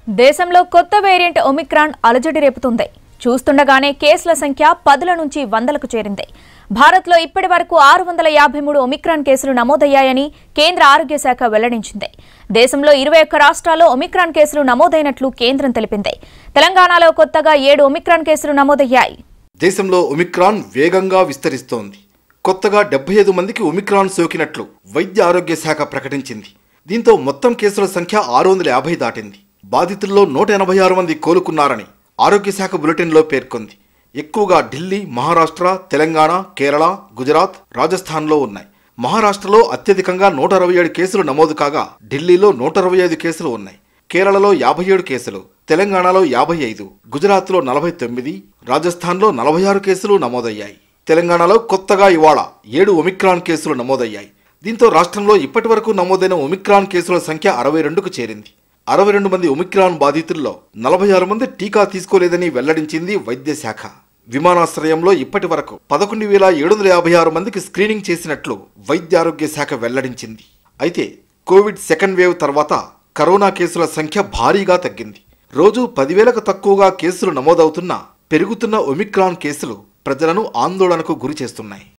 దేశంలో కొత్త variant Omicron అలజడి రేపుతుంది చూస్తుండగానే కేసుల సంఖ్య పదుల నుంచి వందలకు చేరింది భారత్లో ఇప్పటి వరకు ఆరు వందల యాభై మూడు ఒమిక్రాన్ కేసులు నమోదయ్యాయని కేంద్ర ఆరోగ్య శాఖ వెల్లడించింది దేశంలో ఇరవై ఒక్క రాష్ట్రాల్లో ఒమిక్రాన్ కేసులు నమోదైనట్లు కేంద్రం తెలిపింది తెలంగాణలో కొత్తగా ఏడు ఒమిక్రాన్ కేసులు నమోదయ్యాయి దేశంలో ఒమిక్రాన్ వేగంగా విస్తరిస్తోంది కొత్తగా డెబ్బై ఐదు మందికి ఒమిక్రాన్ సోకినట్లు వైద్య ఆరోగ్య శాఖ ప్రకటించింది దీంతో మొత్తం కేసుల సంఖ్య ఆరు వందల యాభై దాటింది బాధితుల్లో నూట ఎనభై ఆరు మంది కోలుకున్నారని ఆరోగ్య శాఖ బులెటిన్లో పేర్కొంది ఎక్కువగా ఢిల్లీ మహారాష్ట్ర తెలంగాణ కేరళ గుజరాత్ రాజస్థాన్లో ఉన్నాయి మహారాష్ట్రలో అత్యధికంగా నూట అరవై ఏడు కేసులు నమోదు కాగా ఢిల్లీలో నూట అరవై ఐదు కేసులు ఉన్నాయి కేరళలో యాభై ఏడు కేసులు తెలంగాణలో యాభై ఐదు గుజరాత్లో నలభై తొమ్మిది రాజస్థాన్లో నలభై ఆరు కేసులు నమోదయ్యాయి తెలంగాణలో కొత్తగా ఇవాళ ఏడు ఒమిక్రాన్ కేసులు నమోదయ్యాయి దీంతో రాష్ట్రంలో ఇప్పటి వరకు నమోదైన ఒమిక్రాన్ కేసుల సంఖ్య అరవై రెండుకు చేరింది అరవై రెండు మంది ఒమిక్రాన్ బాధితుల్లో నలభై ఆరు మంది టీకా తీసుకోలేదని వెల్లడించింది వైద్య శాఖ విమానాశ్రయంలో ఇప్పటి వరకు పదకొండు వేల ఏడు వందల యాభై ఆరు మందికి స్క్రీనింగ్ చేసినట్లు వైద్య ఆరోగ్య శాఖ వెల్లడించింది అయితే కోవిడ్ సెకండ్ వేవ్ తర్వాత కరోనా కేసుల సంఖ్య భారీగా తగ్గింది రోజు పదివేలకు తక్కువగా కేసులు నమోదవుతున్నా పెరుగుతున్న ఒమిక్రాన్ కేసులు ప్రజలను ఆందోళనకు గురి చేస్తున్నాయి